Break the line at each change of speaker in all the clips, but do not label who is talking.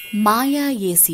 మాయా ఏసి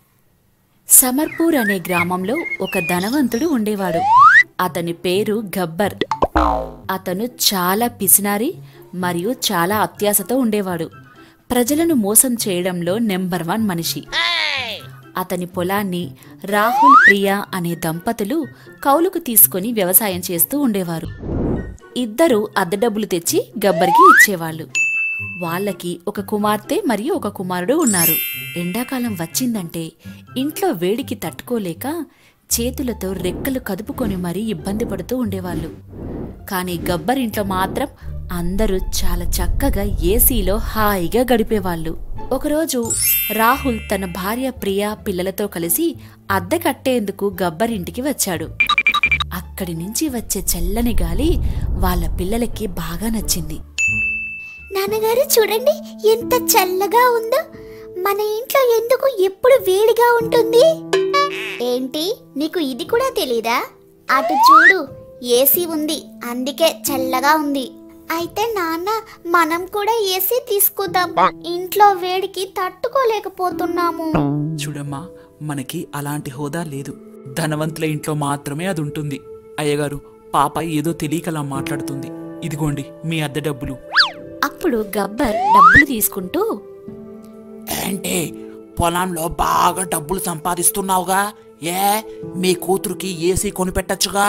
సమర్పూర్ అనే గ్రామంలో ఒక ధనవంతుడు ఉండేవాడు అతని పేరు గబ్బర్ అతను చాలా పిసినారి మరియు చాలా అత్యాశతో ఉండేవాడు ప్రజలను మోసం చేయడంలో నెంబర్ వన్ మనిషి అతని పొలాన్ని రాహుల్ ప్రియా అనే దంపతులు కౌలుకు తీసుకొని వ్యవసాయం చేస్తూ ఉండేవారు ఇద్దరు అద్దె డబ్బులు తెచ్చి గబ్బర్కి ఇచ్చేవాళ్ళు వాళ్ళకి ఒక కుమార్తె మరియు ఒక కుమారుడు ఉన్నారు ఎండాకాలం వచ్చిందంటే ఇంట్లో వేడికి తట్టుకోలేక చేతులతో రెక్కలు కదుపుకొని మరీ ఇబ్బంది పడుతూ ఉండేవాళ్ళు కానీ గబ్బర్ ఇంట్లో మాత్రం అందరూ చాలా చక్కగా ఏసీలో హాయిగా గడిపేవాళ్ళు ఒకరోజు రాహుల్ తన భార్య ప్రియా పిల్లలతో కలిసి అద్దె కట్టేందుకు గబ్బర్ ఇంటికి వచ్చాడు అక్కడి నుంచి వచ్చే చల్లని గాలి వాళ్ళ పిల్లలకి బాగా నచ్చింది
నాన్నగారు చూడండి ఎంత చల్లగా ఉందో మన ఇంట్లో ఎందుకు ఎప్పుడు వేడిగా ఉంటుంది ఏంటి నీకు ఇది కూడా తెలీదా అటు చూడు ఏసీ ఉంది అందుకే చల్లగా ఉంది అయితే నాన్న మనం కూడా ఏసీ తీసుకుందాం ఇంట్లో వేడికి తట్టుకోలేకపోతున్నాము
చూడమ్మా మనకి అలాంటి హోదా లేదు ధనవంతుల ఇంట్లో మాత్రమే అది ఉంటుంది అయ్యగారు పాప ఏదో తెలియకలా మాట్లాడుతుంది ఇదిగోండి మీ అద్దె డబ్బులు
అప్పుడు గబ్బర్ డబ్బులు తీసుకుంటూ
ఏంటి పొలంలో బాగా డబ్బులు సంపాదిస్తున్నావుగా ఏ మీ కూతురుకి ఏసీ కొనిపెట్టచ్చుగా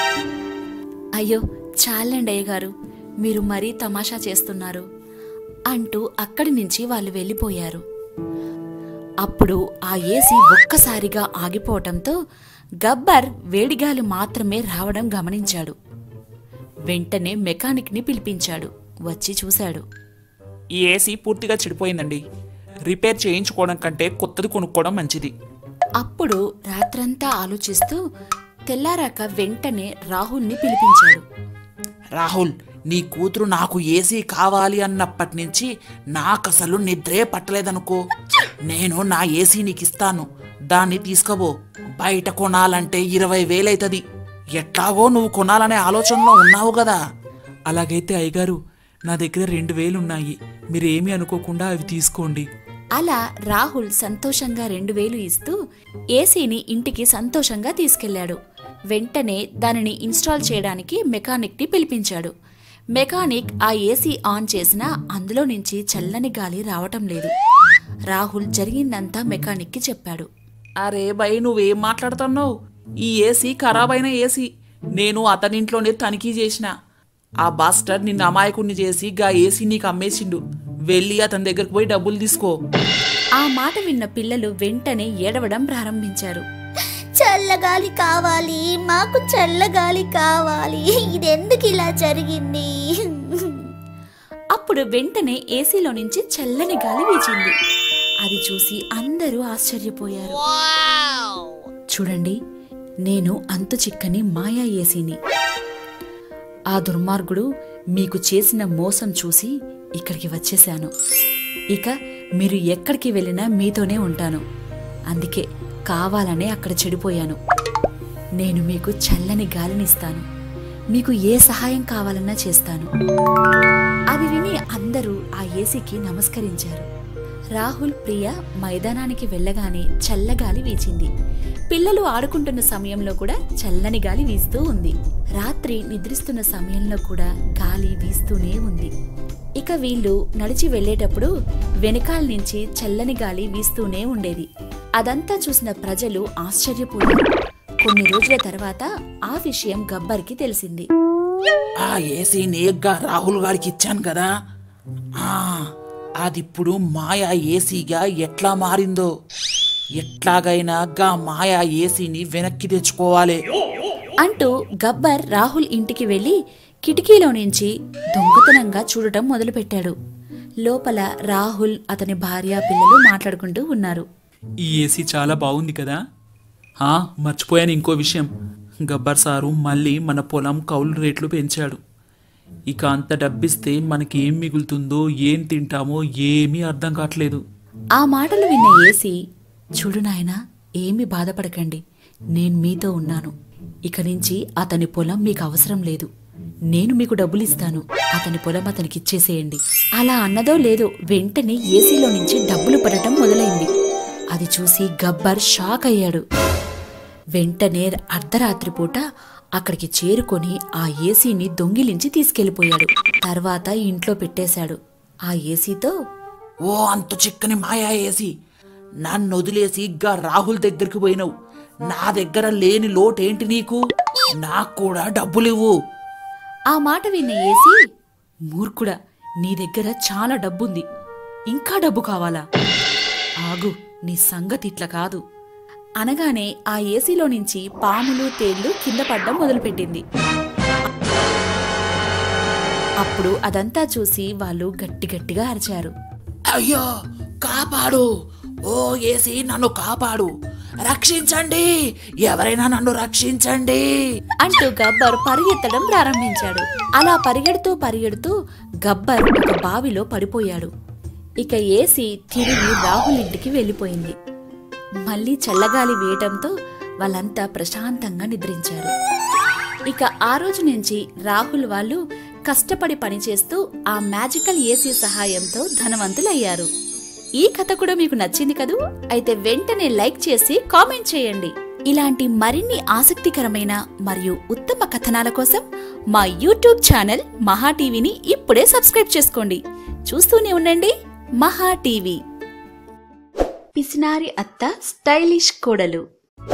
అయ్యో చాలండి అయ్యగారు మీరు మరీ తమాషా చేస్తున్నారు అంటూ అక్కడి నుంచి వాళ్ళు వెళ్ళిపోయారు అప్పుడు ఆ ఏసీ ఒక్కసారిగా ఆగిపోవటంతో గబ్బర్ వేడిగాలి మాత్రమే రావడం గమనించాడు వెంటనే మెకానిక్ని పిలిపించాడు వచ్చి చూశాడు
ఈ ఏసీ పూర్తిగా చెడిపోయిందండి రిపేర్ చేయించుకోవడం కంటే కొత్తది కొనుక్కోవడం మంచిది
అప్పుడు రాత్రంతా ఆలోచిస్తూ తెల్లారాక వెంటనే రాహుల్ని పిలిపించాడు
రాహుల్ నీ కూతురు నాకు ఏసీ కావాలి అన్నప్పటి నుంచి నాకు అసలు నిద్రే పట్టలేదనుకో నేను నా ఏసీ నీకు ఇస్తాను దాన్ని తీసుకోబో బయట కొనాలంటే ఇరవై వేలైతది ఎట్లాగో నువ్వు కొనాలనే ఆలోచనలో ఉన్నావు కదా
అలాగైతే అయ్యగారు నా దగ్గర రెండు వేలున్నాయి మీరేమీ అనుకోకుండా అవి తీసుకోండి
అలా రాహుల్ సంతోషంగా రెండు వేలు ఇస్తూ ఏసీని ఇంటికి సంతోషంగా తీసుకెళ్లాడు వెంటనే దానిని ఇన్స్టాల్ చేయడానికి మెకానిక్ని పిలిపించాడు మెకానిక్ ఆ ఏసీ ఆన్ చేసినా అందులో నుంచి చల్లని గాలి రావటం లేదు రాహుల్ జరిగిందంతా మెకానిక్కి చెప్పాడు
అరే బై నువ్వేం మాట్లాడుతున్నావు ఈ ఏసీ ఖరాబ్ అయిన ఏసీ నేను అతనింట్లోనే తనిఖీ చేసిన ఆ బాస్టర్ నిన్ను అమాయకుణ్ణి చేసి గా ఏసీ నీకు అమ్మేసిండు వెళ్ళి అతని దగ్గరకు పోయి డబ్బులు తీసుకో
ఆ మాట విన్న పిల్లలు వెంటనే ఏడవడం ప్రారంభించారు
చల్లగాలి కావాలి మాకు చల్లగాలి కావాలి ఇదెందుకు ఇలా జరిగింది
అప్పుడు వెంటనే ఏసీలో నుంచి చల్లని గాలి వీచింది అది చూసి అందరూ ఆశ్చర్యపోయారు చూడండి నేను అంతు చిక్కని మాయా ఏసీని ఆ దుర్మార్గుడు మీకు చేసిన మోసం చూసి ఇక్కడికి వచ్చేశాను ఇక మీరు ఎక్కడికి వెళ్ళినా మీతోనే ఉంటాను అందుకే కావాలనే అక్కడ చెడిపోయాను నేను మీకు చల్లని గాలినిస్తాను మీకు ఏ సహాయం కావాలన్నా చేస్తాను అది విని అందరూ ఆ ఏసీకి నమస్కరించారు రాహుల్ ప్రియ మైదానానికి వెళ్ళగానే చల్లగాలి వీచింది పిల్లలు ఆడుకుంటున్న సమయంలో కూడా చల్లని గాలి వీస్తూ ఉంది రాత్రి నిద్రిస్తున్న సమయంలో కూడా గాలి వీస్తూనే ఉంది ఇక వీళ్ళు నడిచి వెళ్ళేటప్పుడు వెనకాల నుంచి చల్లని గాలి వీస్తూనే ఉండేది అదంతా చూసిన ప్రజలు ఆశ్చర్యపోయారు కొన్ని రోజుల తర్వాత ఆ విషయం గబ్బర్కి తెలిసింది
ఆ ఏసీ నేగ్గా రాహుల్ గారికి ఇచ్చాను కదా ఆ అదిప్పుడు మాయా ఏసీగా ఎట్లా మారిందో ఎట్లాగైనా గా మాయా ఏసీని వెనక్కి తెచ్చుకోవాలి
అంటూ గబ్బర్ రాహుల్ ఇంటికి వెళ్లి కిటికీలో నుంచి దొంగతనంగా చూడటం మొదలుపెట్టాడు లోపల రాహుల్ అతని భార్య పిల్లలు మాట్లాడుకుంటూ ఉన్నారు
ఈ ఏసీ చాలా బాగుంది కదా ఆ, మర్చిపోయాను ఇంకో విషయం గబ్బర్ సారు మళ్ళీ మన పొలం కౌలు రేట్లు పెంచాడు ఇక అంత డబ్బిస్తే మనకి ఏం మిగులుతుందో ఏం తింటామో ఏమీ అర్థం కావట్లేదు
ఆ మాటలు విన్న ఏసి చూడు నాయనా ఏమీ బాధపడకండి నేను మీతో ఉన్నాను ఇక నుంచి అతని పొలం మీకు అవసరం లేదు నేను మీకు డబ్బులు ఇస్తాను అతని పొలం అతనికి ఇచ్చేసేయండి అలా అన్నదో లేదో వెంటనే ఏసీలో నుంచి డబ్బులు పడటం మొదలైంది అది చూసి గబ్బర్ షాక్ అయ్యాడు వెంటనే అర్ధరాత్రి పూట అక్కడికి చేరుకొని ఆ ఏసీని దొంగిలించి తీసుకెళ్లిపోయాడు తర్వాత ఇంట్లో పెట్టేశాడు ఆ ఏసీతో
ఓ అంత చిక్కని మాయా వేసి నన్ను వదిలేసి గా రాహుల్ దగ్గరికి పోయినావు నా దగ్గర లేని లోటేంటి నీకు నాకు కూడా డబ్బులివ్వు
ఆ మాట విన్న ఏసీ మూర్ఖుడా నీ దగ్గర చాలా డబ్బుంది ఇంకా డబ్బు కావాలా ఆగు నీ సంగతి ఇట్లా కాదు అనగానే ఆ ఏసీలో నుంచి పాములు తేళ్లు కింద పడ్డం మొదలుపెట్టింది అప్పుడు అదంతా చూసి వాళ్ళు గట్టి గట్టిగా అరిచారు
అయ్యో కాపాడు ఓ ఏసి నన్ను కాపాడు రక్షించండి ఎవరైనా నన్ను రక్షించండి
అంటూ గబ్బర్ పరిగెత్తడం ప్రారంభించాడు అలా పరిగెడుతూ పరిగెడుతూ గబ్బర్ ఒక బావిలో పడిపోయాడు ఇక ఏసి తిరిగి రాహుల్ ఇంటికి వెళ్ళిపోయింది మళ్ళీ చల్లగాలి వేయటంతో వాళ్ళంతా ప్రశాంతంగా నిద్రించారు ఇక ఆ రోజు నుంచి రాహుల్ వాళ్ళు కష్టపడి పనిచేస్తూ ఆ మ్యాజికల్ ఏసీ సహాయంతో ధనవంతులయ్యారు ఈ కథ కూడా మీకు నచ్చింది కదూ అయితే వెంటనే లైక్ చేసి కామెంట్ చేయండి ఇలాంటి మరిన్ని ఆసక్తికరమైన మరియు ఉత్తమ కథనాల కోసం మా యూట్యూబ్ ఛానల్ మహా టీవీని ఇప్పుడే సబ్స్క్రైబ్ చేసుకోండి చూస్తూనే ఉండండి మహా టీవీ పిసినారి అత్త స్టైలిష్ కోడలు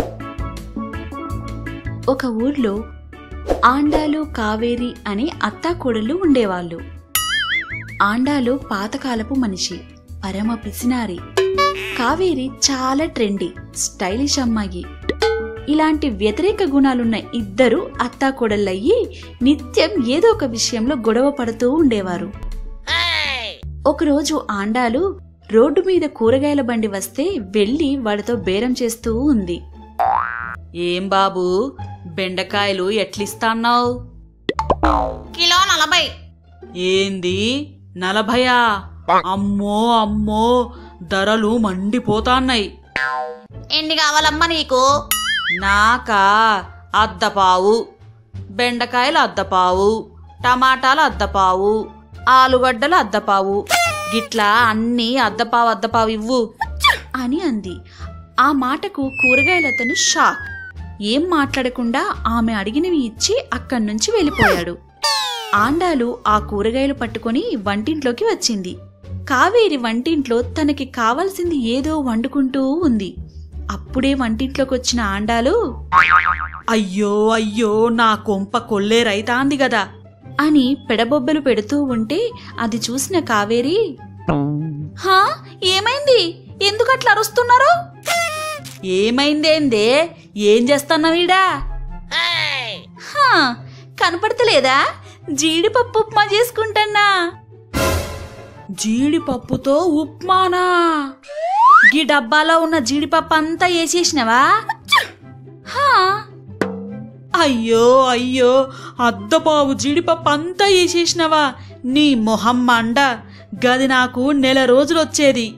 ఒక ఊర్లో ఆండాలు కావేరి అనే అత్తా కోడలు ఉండేవాళ్ళు ఆండాలు పాతకాలపు మనిషి పరమ పిసినారి కావేరి చాలా ట్రెండీ స్టైలిష్ అమ్మాయి ఇలాంటి వ్యతిరేక గుణాలున్న ఇద్దరు అత్తా కోడళ్ళయ్యి నిత్యం ఏదో ఒక విషయంలో గొడవ పడుతూ ఉండేవారు ఒకరోజు ఆండాలు రోడ్డు మీద కూరగాయల బండి వస్తే వెళ్లి వాడితో బేరం చేస్తూ ఉంది ఏం బాబు బెండకాయలు ఎట్లిస్తాన్నావు
కిలో నలభై
ఏంది నలభయా అమ్మో అమ్మో ధరలు మండిపోతాన్నాయి
ఎన్ని కావాలమ్మా నీకు
నాకా అద్దపావు బెండకాయలు అద్దపావు టమాటాలు అద్దపావు ఆలుగడ్డలు అద్దపావు గిట్లా అన్నీ అద్దపావు అద్దపావు ఇవ్వు అని అంది ఆ మాటకు కూరగాయలతను షాక్ ఏం మాట్లాడకుండా ఆమె అడిగినవి ఇచ్చి అక్కడి నుంచి వెళ్ళిపోయాడు ఆండాలు ఆ కూరగాయలు పట్టుకొని వంటింట్లోకి వచ్చింది కావేరి వంటింట్లో తనకి కావలసింది ఏదో వండుకుంటూ ఉంది అప్పుడే వంటింట్లోకి వచ్చిన ఆండాలు అయ్యో అయ్యో నా కొంప కొల్లేరైతాంది గదా అని పెడబొబ్బలు పెడుతూ ఉంటే అది చూసిన కావేరి హా ఏమైంది ఎందుకు అట్లా అరుస్తున్నారు ఏమైందేందే ఏం చేస్తున్నావీడా హా కనపడతలేదా జీడిపప్పు ఉప్మా చేసుకుంటున్నా జీడిపప్పుతో ఉప్మానా గీ డబ్బాలో ఉన్న జీడిపప్పు అంతా వేసేసినవా హా అయ్యో అయ్యో అద్దపావు జీడిపప్పు అంతా వేసేసినవా నీ మొహం మండ గది నాకు నెల రోజులు వచ్చేది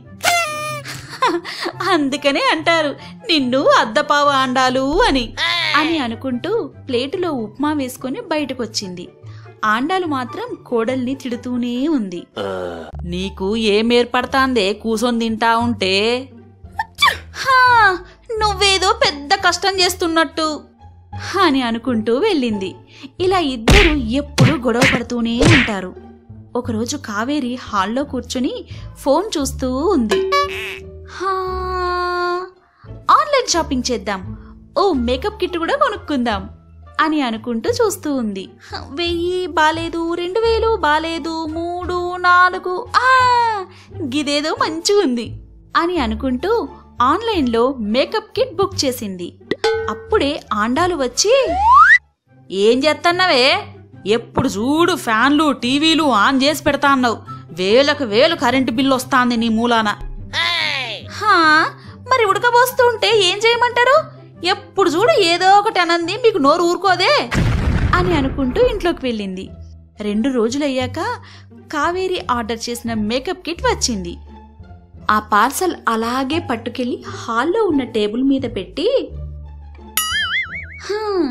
అందుకనే అంటారు నిన్ను అద్దపావు ఆండాలు అని అని అనుకుంటూ ప్లేటులో ఉప్మా వేసుకొని బయటకొచ్చింది ఆండాలు మాత్రం కోడల్ని తిడుతూనే ఉంది నీకు ఏం ఏర్పడతాందే కూసొని తింటా ఉంటే హా, నువ్వేదో పెద్ద కష్టం చేస్తున్నట్టు అని అనుకుంటూ వెళ్ళింది ఇలా ఇద్దరు ఎప్పుడూ గొడవ పడుతూనే ఉంటారు ఒకరోజు కావేరి హాల్లో కూర్చుని ఫోన్ చూస్తూ ఉంది హా, ఆన్లైన్ షాపింగ్ చేద్దాం ఓ మేకప్ కిట్ కూడా కొనుక్కుందాం అని అనుకుంటూ చూస్తూ ఉంది హ, వెయ్యి బాలేదు రెండు వేలు బాలేదు మూడు నాలుగు ఆ గిదేదో మంచిగుంది అని అనుకుంటూ ఆన్లైన్లో మేకప్ కిట్ బుక్ చేసింది అప్పుడే ఆండాలు వచ్చి ఏం చేస్తున్నావే ఎప్పుడు చూడు ఫ్యాన్లు టీవీలు ఆన్ చేసి పెడతా అన్నావు వేలకు వేలు కరెంటు బిల్లు వస్తాంది నీ మూలాన హా మరి ఉడకబోస్తూ ఉంటే ఏం చేయమంటారు ఎప్పుడు చూడు ఏదో ఒకటి అనంది మీకు నోరు ఊరుకోదే అని అనుకుంటూ ఇంట్లోకి వెళ్ళింది రెండు రోజులయ్యాక కావేరి ఆర్డర్ చేసిన మేకప్ కిట్ వచ్చింది ఆ పార్సల్ అలాగే పట్టుకెళ్ళి హాల్లో ఉన్న టేబుల్ మీద పెట్టి "హా,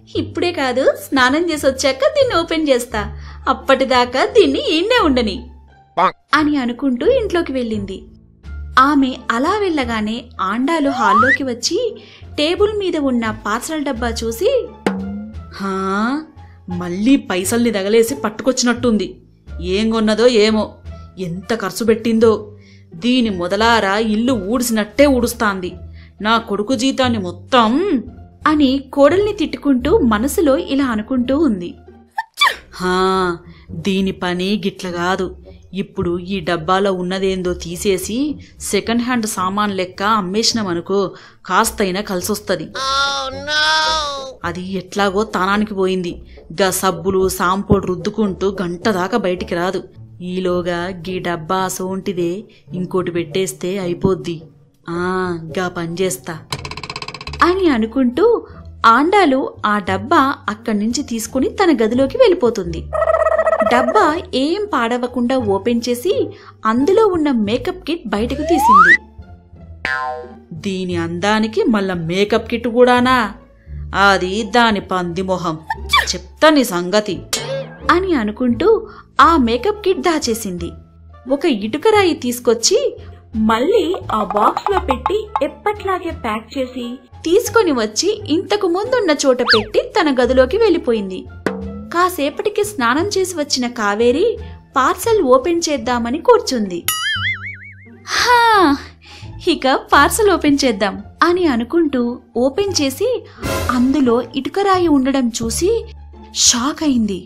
ఇప్పుడే కాదు స్నానం చేసి వచ్చాక దీన్ని ఓపెన్ చేస్తా అప్పటిదాకా దీన్ని ఈయనే ఉండని అని అనుకుంటూ ఇంట్లోకి వెళ్ళింది ఆమె అలా వెళ్ళగానే ఆండాలు హాల్లోకి వచ్చి టేబుల్ మీద ఉన్న పార్సల్ డబ్బా చూసి
హా మళ్ళీ పైసల్ని తగలేసి పట్టుకొచ్చినట్టుంది ఏం కొన్నదో ఏమో ఎంత ఖర్చు పెట్టిందో దీని మొదలారా ఇల్లు ఊడిసినట్టే ఊడుస్తాంది నా కొడుకు జీతాన్ని మొత్తం
అని కోడల్ని తిట్టుకుంటూ మనసులో ఇలా అనుకుంటూ ఉంది
హా దీని పని గిట్ల కాదు ఇప్పుడు ఈ డబ్బాలో ఉన్నదేందో తీసేసి సెకండ్ హ్యాండ్ సామాన్ లెక్క అమ్మేసినామనుకో కాస్తైనా కలిసొస్తుంది అది ఎట్లాగో తానానికి పోయింది గా సబ్బులు సాంపులు రుద్దుకుంటూ గంట దాకా బయటికి రాదు ఈలోగా గీ డబ్బా సోంటిదే ఇంకోటి పెట్టేస్తే అయిపోద్ది ఆ గా పనిచేస్తా
అని అనుకుంటూ ఆండాలు ఆ డబ్బా అక్కడి నుంచి తీసుకుని తన గదిలోకి వెళ్ళిపోతుంది డబ్బా ఏం పాడవకుండా ఓపెన్ చేసి అందులో ఉన్న మేకప్ కిట్ బయటకు తీసింది
దీని అందానికి మళ్ళా మేకప్ కిట్ కూడానా అది దాని పంది మొహం చెప్తా నీ సంగతి
అని అనుకుంటూ ఆ మేకప్ కిట్ దాచేసింది ఒక ఇటుకరాయి తీసుకొచ్చి మళ్ళీ ఆ బాక్స్ లో పెట్టి ఎప్పట్లాగే ప్యాక్ చేసి తీసుకొని వచ్చి ఇంతకు ముందున్న చోట పెట్టి తన గదిలోకి వెళ్ళిపోయింది కాసేపటికి స్నానం చేసి వచ్చిన కావేరి పార్సల్ ఓపెన్ చేద్దామని కూర్చుంది హా ఇక పార్సల్ ఓపెన్ చేద్దాం అని అనుకుంటూ ఓపెన్ చేసి అందులో ఇటుకరాయి ఉండడం చూసి షాక్ అయింది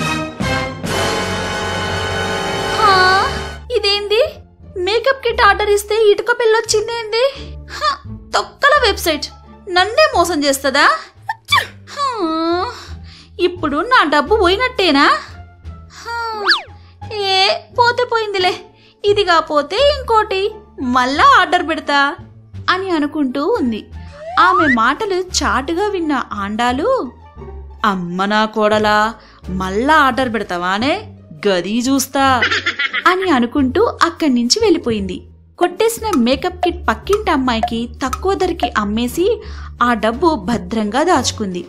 హా, ఇదేంది మేకప్ కిట్ ఆర్డర్ ఇస్తే ఇటుక పిల్లొచ్చిందేంది హ, తొక్కల వెబ్సైట్ నన్నే మోసం చేస్తుందా హా, ఇప్పుడు నా డబ్బు పోయినట్టేనా హా, ఏ పోతే పోయిందిలే ఇది కాపోతే ఇంకోటి మళ్ళా ఆర్డర్ పెడతా అని అనుకుంటూ ఉంది ఆమె మాటలు చాటుగా విన్న ఆండాలు
అమ్మ నా కోడలా మళ్ళా ఆర్డర్ పెడతావానే గది చూస్తా
అని అనుకుంటూ అక్కడి నుంచి వెళ్ళిపోయింది కొట్టేసిన మేకప్ కిట్ పక్కింటి అమ్మాయికి తక్కువ ధరకి అమ్మేసి ఆ డబ్బు భద్రంగా దాచుకుంది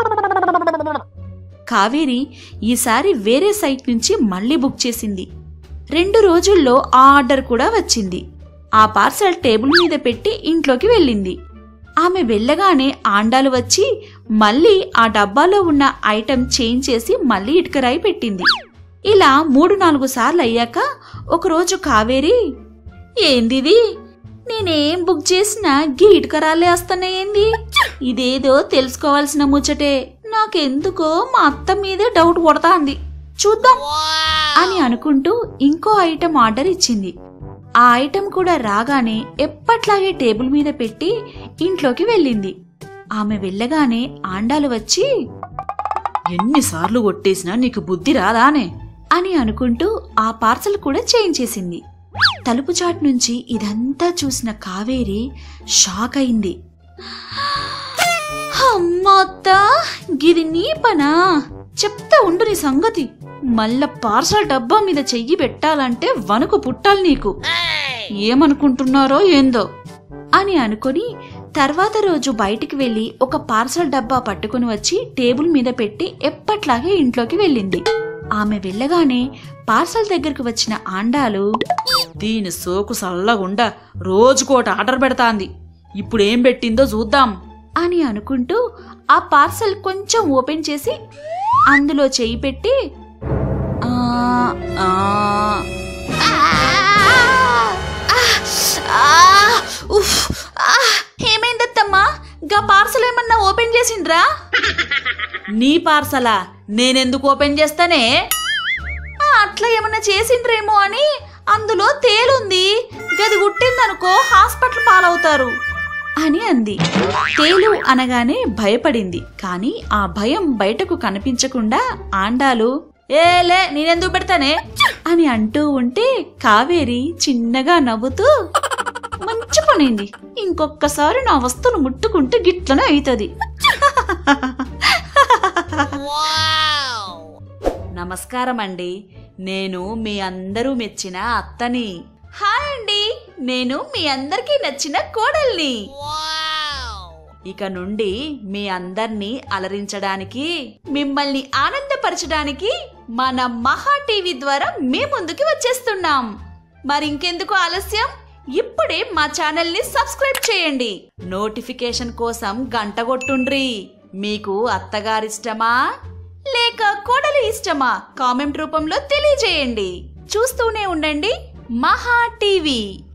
కావేరి ఈసారి వేరే సైట్ నుంచి మళ్ళీ బుక్ చేసింది రెండు రోజుల్లో ఆ ఆర్డర్ కూడా వచ్చింది ఆ పార్సల్ టేబుల్ మీద పెట్టి ఇంట్లోకి వెళ్ళింది ఆమె వెళ్ళగానే ఆండాలు వచ్చి మళ్ళీ ఆ డబ్బాలో ఉన్న ఐటెం చేంజ్ చేసి మళ్ళీ ఇటుకరాయి పెట్టింది ఇలా మూడు నాలుగు సార్లు అయ్యాక ఒకరోజు కావేరి ఏందిది నేనేం బుక్ చేసినా గీ ఇటుకరాలే వస్తున్నాయేంది ఇదేదో తెలుసుకోవాల్సిన ముచ్చటే నాకెందుకో మా అత్త మీదే డౌట్ కొడతాంది చూద్దాం అని అనుకుంటూ ఇంకో ఐటెం ఆర్డర్ ఇచ్చింది ఆ ఐటెం కూడా రాగానే ఎప్పట్లాగే టేబుల్ మీద పెట్టి ఇంట్లోకి వెళ్ళింది ఆమె వెళ్ళగానే ఆండాలు వచ్చి
ఎన్నిసార్లు కొట్టేసినా నీకు బుద్ధి రాదానే
అని అనుకుంటూ ఆ పార్సల్ కూడా చేంజ్ చేసింది తలుపు చాటు నుంచి ఇదంతా చూసిన కావేరి షాక్ అయింది అమ్మత్త గిది నీ పనా చెప్తా ఉండు నీ సంగతి మళ్ళా పార్సల్ డబ్బా మీద చెయ్యి పెట్టాలంటే వణుకు పుట్టాలి నీకు ఏమనుకుంటున్నారో ఏందో అని అనుకొని తర్వాత రోజు బయటికి వెళ్లి ఒక పార్సల్ డబ్బా పట్టుకుని వచ్చి టేబుల్ మీద పెట్టి ఎప్పట్లాగే ఇంట్లోకి వెళ్ళింది ఆమె వెళ్ళగానే పార్సల్ దగ్గరకు వచ్చిన ఆండాలు
దీని సోకు సల్లగుండా రోజుకోట ఆర్డర్ పెడతాంది ఇప్పుడు ఏం పెట్టిందో చూద్దాం
అని అనుకుంటూ ఆ పార్సల్ కొంచెం ఓపెన్ చేసి అందులో చేయి పెట్టి "ఆ, ఆ, ఆ, ఉఫ్, ఆ, ఏమైందత్తమ్మా గా పార్సల్ ఏమన్నా ఓపెన్ చేసిండ్రా
నీ పార్సలా నేనెందుకు ఓపెన్ చేస్తానే
ఆ, అట్లా ఏమన్నా చేసిండ్రేమో అని అందులో తేలుంది గది గుట్టిందనుకో హాస్పిటల్ పాలవుతారు అని అంది తేలు అనగానే భయపడింది కానీ ఆ భయం బయటకు కనిపించకుండా ఆండాలు ఏలే నేనెందుకు పెడతానే అని అంటూ ఉంటే కావేరి చిన్నగా నవ్వుతూ మంచి పనింది ఇంకొక్కసారి నా వస్తువులు ముట్టుకుంటే గిట్లనే అవుతుంది
నమస్కారం అండి నేను మీ అందరూ మెచ్చిన అత్తని
హాయ్ అండి నేను మీ అందరికీ నచ్చిన కోడల్ని ఇక నుండి మీ అందర్నీ అలరించడానికి మిమ్మల్ని ఆనందపరచడానికి మన మహా టీవీ ద్వారా మీ ముందుకి వచ్చేస్తున్నాం మరింకెందుకు ఆలస్యం ఇప్పుడే మా ఛానల్ని సబ్స్క్రైబ్ చేయండి నోటిఫికేషన్ కోసం గంట కొట్టుండ్రి మీకు అత్తగారిష్టమా లేక కోడలు ఇష్టమా కామెంట్ రూపంలో తెలియజేయండి చూస్తూనే ఉండండి మహా టీవీ